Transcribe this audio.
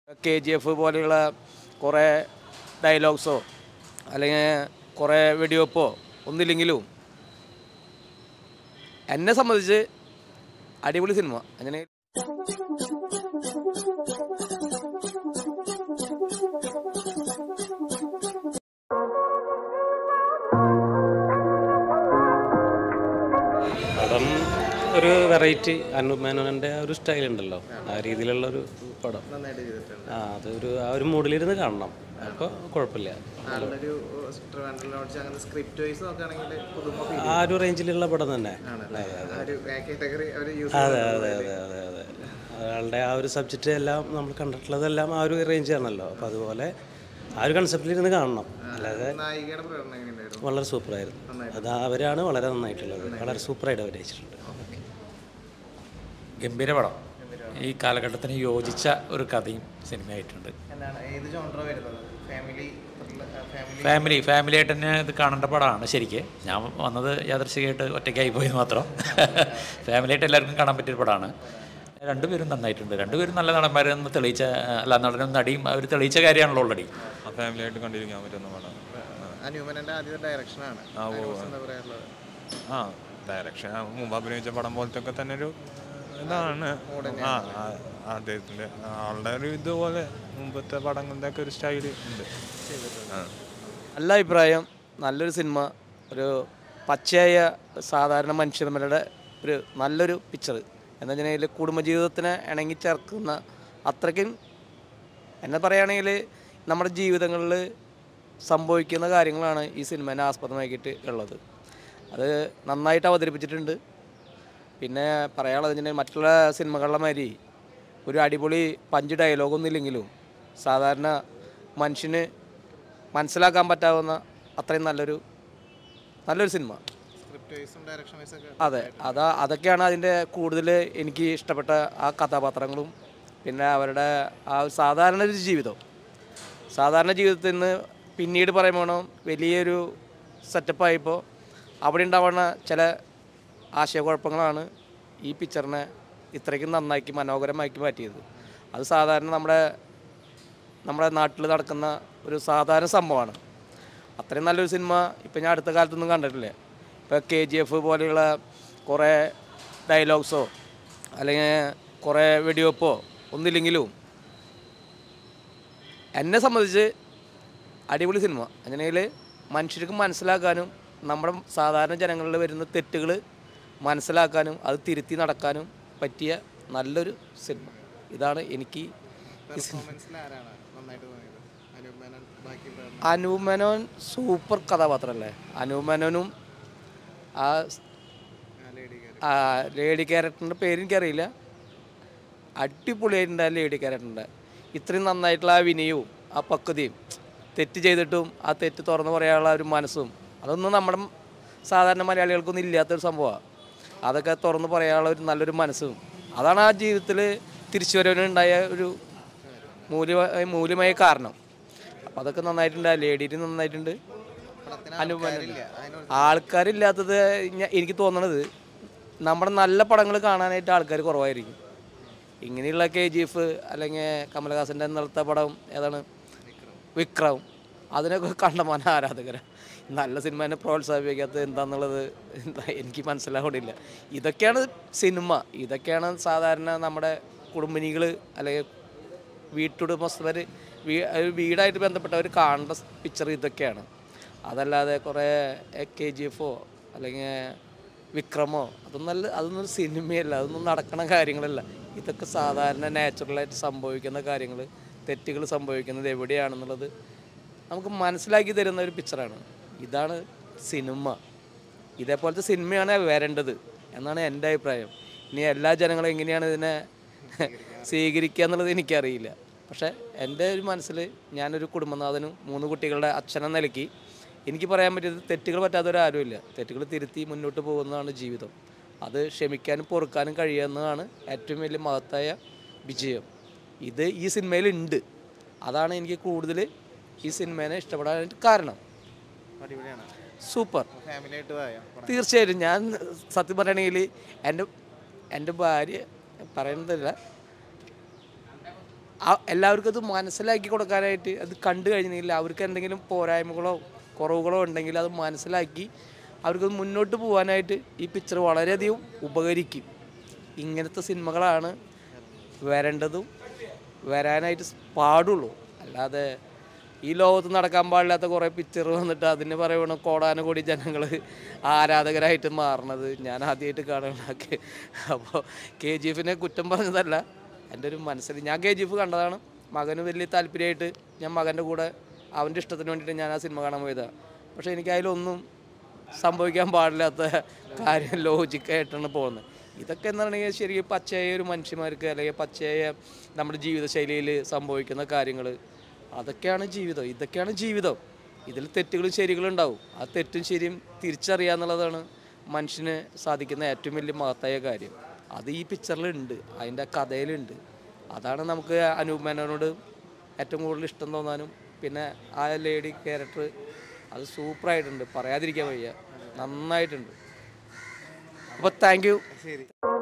K G F പോലെയുള്ള കുറേ ഡയലോഗ്സോ അല്ലെങ്കിൽ കുറേ വെടിവെപ്പോ ഒന്നില്ലെങ്കിലും എന്നെ സംബന്ധിച്ച് അടിപൊളി സിനിമ അങ്ങനെ പടം ഒരു വെറൈറ്റി അനൂപ് മേനോൻ്റെ ആ ഒരു സ്റ്റൈൽ ഉണ്ടല്ലോ ആ രീതിയിലുള്ള ഒരു പടം ആ അതൊരു ആ ഒരു മൂഡിലിരുന്ന് കാണണം അപ്പോൾ കുഴപ്പമില്ല ആളുടെ ട്രിവാൻഡ്രം ലോഡ്ജ് അങ്ങനെ സ്ക്രിപ്റ്റ് വൈസ് നോക്കുകയാണെങ്കിൽ പുതുമ feel ആ ഒരു റേഞ്ചിലുള്ള പടം തന്നെ ആണല്ലേ? ആ ഒരു കാറ്റഗറി അവർ യൂസ് അതെ അതെ അതെ അതെ അതെ അയാളുടെ ആ ഒരു സബ്ജക്റ്റ് എല്ലാം നമ്മൾ കണ്ടിട്ടുള്ളതെല്ലാം ആ ഒരു റേഞ്ച് ആണല്ലോ അപ്പോൾ അതുപോലെ ആ ഒരു കൺസെപ്റ്റിലിരുന്ന് കാണണം അല്ലാതെ നായികയുടെ പ്രകടനം എങ്ങനെയുണ്ടായിരുന്നു വളരെ സൂപ്പറായിരുന്നു അത് അവരാണ് വളരെ നന്നായിട്ടുള്ളത് വളരെ സൂപ്പറായിട്ട് അഭിനയിച്ചിട്ടുണ്ട് ഗംഭീര പടം ഈ കാലഘട്ടത്തിന് യോജിച്ച ഒരു കഥയും സിനിമയായിട്ടുണ്ട് എന്താണ് ഏത് ജോൺറ വരുന്നത് ഫാമിലി ഫാമിലി ഫാമിലി ഫാമിലി ആയിട്ട് തന്നെ ഇത് കാണേണ്ട പടമാണ് ശരിക്ക് ഞാൻ വന്നത് യാദർശികമായിട്ട് ഒറ്റയ്ക്കായി പോയി മാത്രം ഫാമിലി ആയിട്ട് എല്ലാവർക്കും കാണാൻ പറ്റിയ പടമാണ് രണ്ടുപേരും നന്നായിട്ടുണ്ട് രണ്ടുപേരും നല്ല നടന്മാരെന്ന് തെളിയിച്ച അല്ല നടനും നടിയും അവർ തെളിയിച്ച കാര്യമാണല്ലോ ഓൾറെഡി ആ ഫാമിലി ആയിട്ട് കണ്ടിരിക്കാൻ പറ്റുന്ന പടം അന്യൂമനന്റെ ആദ്യത്തെ ഡയറക്ഷനാണ് എന്താ പറയാനുള്ളത് ആ ഡയറക്ഷൻ മുമ്പ് അഭിനയിച്ച പടം പോലത്തെ ഒക്കെ തന്നെ ഒരു ഇതാണ് ആ ആ, അദ്ദേഹത്തിന്റെ ആളുടെ ഒരു ഇതുപോലെ മുമ്പത്തെ പടങ്ങളുടെ ഒക്കെ ഒരു സ്റ്റൈല് ഉണ്ട് ആ നല്ല അഭിപ്രായം നല്ലൊരു സിനിമ ഒരു പച്ചയായ സാധാരണ മനുഷ്യന്മാരുടെ ഒരു നല്ലൊരു പിക്ചർ എന്ന് വെച്ചിട്ടുണ്ടെങ്കിൽ കുടുംബജീവിതത്തിനെ ഇണങ്ങി ചേർക്കുന്ന അത്രയ്ക്കും എന്നെ പറയുകയാണെങ്കിൽ നമ്മുടെ ജീവിതങ്ങളിൽ സംഭവിക്കുന്ന കാര്യങ്ങളാണ് ഈ സിനിമേനെ ആസ്പദമാക്കിയിട്ട് ഉള്ളത് അത് നന്നായിട്ട് അവതരിപ്പിച്ചിട്ടുണ്ട് പിന്നെ പറയാനുള്ളത് വെച്ചിട്ടുണ്ടെങ്കിൽ മറ്റുള്ള സിനിമകളുടെ മാതിരി ഒരു അടിപൊളി പഞ്ച് ഡയലോഗൊന്നും ഇല്ലെങ്കിലും സാധാരണ മനുഷ്യന് മനസ്സിലാക്കാൻ പറ്റാവുന്ന അത്രയും നല്ലൊരു നല്ലൊരു സിനിമ സ്ക്രിപ്റ്റ് വൈസും ഡയറക്ഷൻ വൈസും ഒക്കെ അതെ അതാ അതൊക്കെയാണ് അതിൻ്റെ കൂടുതൽ എനിക്ക് ഇഷ്ടപ്പെട്ട ആ കഥാപാത്രങ്ങളും പിന്നെ അവരുടെ ആ ഒരു സാധാരണ ഒരു ജീവിതം സാധാരണ ജീവിതത്തിൽ നിന്ന് പിന്നീട് പറയുമ്പോൾ വലിയൊരു സെറ്റപ്പായപ്പോൾ അവിടെ ഉണ്ടാവുന്ന ചില ആശയക്കുഴപ്പങ്ങളാണ് ഈ പിക്ചറിനെ ഇത്രയ്ക്കും നന്നാക്കി മനോഹരമാക്കി മാറ്റിയത് അത് സാധാരണ നമ്മുടെ നമ്മുടെ നാട്ടിൽ നടക്കുന്ന ഒരു സാധാരണ സംഭവമാണ് അത്രയും നല്ലൊരു സിനിമ ഇപ്പം ഞാൻ അടുത്ത കാലത്തൊന്നും കണ്ടിട്ടില്ല ഇപ്പോൾ കെ ജി എഫ് പോലെയുള്ള കുറേ ഡയലോഗ്സോ അല്ലെങ്കിൽ കുറേ വെടിവെപ്പോ ഒന്നില്ലെങ്കിലും എന്നെ സംബന്ധിച്ച് അടിപൊളി സിനിമ അങ്ങനെയിൽ മനുഷ്യർക്ക് മനസ്സിലാക്കാനും നമ്മുടെ സാധാരണ ജനങ്ങളിൽ വരുന്ന തെറ്റുകൾ മനസ്സിലാക്കാനും അത് തിരുത്തി നടക്കാനും പറ്റിയ നല്ലൊരു സിനിമ ഇതാണ് എനിക്ക് ഈ സിനിമ പെർഫോമൻസിൽ ആരാണ് നന്നായിട്ട് തോന്നിയത് അനൂപ് മേനോൻ ബാക്കി പ്രകടനം അനൂപ് മേനോൻ സൂപ്പർ കഥാപാത്രമല്ലേ അനൂപ് മേനോനും ആ ലേഡി ആ ലേഡി ക്യാരക്ടറിൻ്റെ പേര് എനിക്കറിയില്ല അടിപൊളിയായിട്ടുണ്ട് ആ ലേഡി ക്യാരക്ടറിൻ്റെ ഇത്രയും നന്നായിട്ടുള്ള ആ വിനയവും ആ പക്വതയും തെറ്റ് ചെയ്തിട്ടും ആ തെറ്റ് തുറന്നു പറയാനുള്ള ഒരു മനസ്സും അതൊന്നും നമ്മുടെ സാധാരണ മലയാളികൾക്കൊന്നും ഇല്ലാത്തൊരു സംഭവമാണ് അതൊക്കെ തുറന്നു പറയാനുള്ള ഒരു നല്ലൊരു മനസ്സും അതാണ് ആ ജീവിതത്തിൽ തിരിച്ചുവരവിനുണ്ടായ ഒരു മൂല്യ മൂല്യമായ കാരണം അപ്പോൾ അതൊക്കെ നന്നായിട്ടുണ്ട് ആ ലേഡീന് നന്നായിട്ടുണ്ട് അനുപമനുണ്ട് ആൾക്കാരില്ലാത്തത് ഞ- എനിക്ക് തോന്നണത് നമ്മുടെ നല്ല പടങ്ങൾ കാണാനായിട്ട് ആൾക്കാർ കുറവായിരിക്കും ഇങ്ങനെയുള്ള കെ ജി എഫ് അല്ലെങ്കിൽ കമലഹാസൻ്റെ ഇന്നലത്തെ പടം ഏതാണ് വിക്രം അതിനൊക്കെ കണ്ടമാന ആരാധകരാണ് നല്ല സിനിമേനെ പ്രോത്സാഹിപ്പിക്കാത്തത് എന്താണെന്നുള്ളത് എന്താ എനിക്ക് മനസ്സിലാവണില്ല ഇതൊക്കെയാണ് സിനിമ ഇതൊക്കെയാണ് സാധാരണ നമ്മുടെ കുടുംബിനികൾ അല്ലെങ്കിൽ വീട്ടുടമസ്ഥർ വീ ഒരു വീടായിട്ട് ബന്ധപ്പെട്ടവർ കാണേണ്ട പിക്ചർ ഇതൊക്കെയാണ് അതല്ലാതെ കുറേ കെ ജി എഫോ അല്ലെങ്കിൽ വിക്രമോ അതൊന്നും അല്ല അതൊന്നും ഒരു സിനിമയല്ല അതൊന്നും നടക്കണ കാര്യങ്ങളല്ല ഇതൊക്കെ സാധാരണ നാച്ചുറലായിട്ട് സംഭവിക്കുന്ന കാര്യങ്ങൾ തെറ്റുകൾ സംഭവിക്കുന്നത് എവിടെയാണെന്നുള്ളത് നമുക്ക് മനസ്സിലാക്കി തരുന്ന ഒരു പിക്ചറാണ് ഇതാണ് സിനിമ ഇതേപോലത്തെ സിനിമയാണ് വരേണ്ടത് എന്നാണ് എൻ്റെ അഭിപ്രായം ഇനി എല്ലാ ജനങ്ങളും എങ്ങനെയാണ് ഇതിനെ സ്വീകരിക്കുക എന്നുള്ളത് എനിക്കറിയില്ല പക്ഷേ എൻ്റെ ഒരു മനസ്സിൽ ഞാനൊരു കുടുംബനാഥനും മൂന്ന് കുട്ടികളുടെ അച്ഛനെന്ന നിലയ്ക്ക് എനിക്ക് പറയാൻ പറ്റിയത് തെറ്റുകൾ പറ്റാത്തവരാരുമില്ല തെറ്റുകൾ തിരുത്തി മുന്നോട്ട് പോകുന്നതാണ് ജീവിതം അത് ക്ഷമിക്കാനും പൊറുക്കാനും കഴിയുന്നതാണ് ഏറ്റവും വലിയ മഹത്തായ വിജയം ഇത് ഈ സിനിമയിലുണ്ട് അതാണ് എനിക്ക് കൂടുതൽ ഈ സിനിമേനെ ഇഷ്ടപ്പെടാനായിട്ട് കാരണം അടിപൊളിയാണ് സൂപ്പർ ഫാമിലി ആയിട്ട് പോയോ തീർച്ചയായിട്ടും ഞാൻ സത്യം പറയുകയാണെങ്കിൽ എൻ്റെ എൻ്റെ ഭാര്യ പറയുന്നതല്ല ആ എല്ലാവർക്കും അത് മനസ്സിലാക്കി കൊടുക്കാനായിട്ട് അത് കണ്ടു കഴിഞ്ഞില്ല അവർക്ക് എന്തെങ്കിലും പോരായ്മകളോ കുറവുകളോ ഉണ്ടെങ്കിൽ അത് മനസ്സിലാക്കി അവർക്ക് മുന്നോട്ട് പോകാനായിട്ട് ഈ പിക്ചർ വളരെയധികം ഉപകരിക്കും ഇങ്ങനത്തെ സിനിമകളാണ് വരേണ്ടതും വരാനായിട്ട് പാടുള്ളൂ അല്ലാതെ ഈ ലോകത്ത് നടക്കാൻ പാടില്ലാത്ത കുറേ പിക്ചർ വന്നിട്ട് അതിന് പറയണം കോടാനുകൂടി ജനങ്ങൾ ആരാധകരായിട്ട് മാറണത് ഞാൻ ആദ്യമായിട്ട് കാണുന്നതൊക്കെ അപ്പോൾ കെ ജി എഫിനെ കുറ്റം പറഞ്ഞതല്ല എൻ്റെ ഒരു മനസ്സിൽ ഞാൻ കെ ജി എഫ് കണ്ടതാണ് മകന് വലിയ താല്പര്യമായിട്ട് ഞാൻ മകൻ്റെ കൂടെ അവൻ്റെ ഇഷ്ടത്തിന് വേണ്ടിയിട്ട് ഞാൻ ആ സിനിമ കാണാൻ പോയതാണ് പക്ഷേ എനിക്ക് അതിലൊന്നും സംഭവിക്കാൻ പാടില്ലാത്ത കാര്യം ലോജിക്കായിട്ടാണ് പോകുന്നത് ഇതൊക്കെ എന്ന് പറഞ്ഞാൽ ശരിക്കും പച്ചയായ ഒരു മനുഷ്യന്മാർക്ക് അല്ലെങ്കിൽ പച്ചയായ നമ്മുടെ ജീവിതശൈലിയിൽ സംഭവിക്കുന്ന കാര്യങ്ങൾ അതൊക്കെയാണ് ജീവിതം ഇതൊക്കെയാണ് ജീവിതം ഇതിൽ തെറ്റുകളും ശരികളും ഉണ്ടാവും ആ തെറ്റും ശരിയും തിരിച്ചറിയുക എന്നുള്ളതാണ് മനുഷ്യന് സാധിക്കുന്ന ഏറ്റവും വലിയ മഹത്തായ കാര്യം അത് ഈ പിക്ചറിലുണ്ട് അതിൻ്റെ കഥയിലുണ്ട് അതാണ് നമുക്ക് അനൂപ് മേനോനോട് ഏറ്റവും കൂടുതൽ ഇഷ്ടം തോന്നാനും പിന്നെ ആ ലേഡി ക്യാരക്ടർ അത് സൂപ്പറായിട്ടുണ്ട് പറയാതിരിക്കാൻ വയ്യ നന്നായിട്ടുണ്ട് അപ്പോൾ താങ്ക് യു ശരി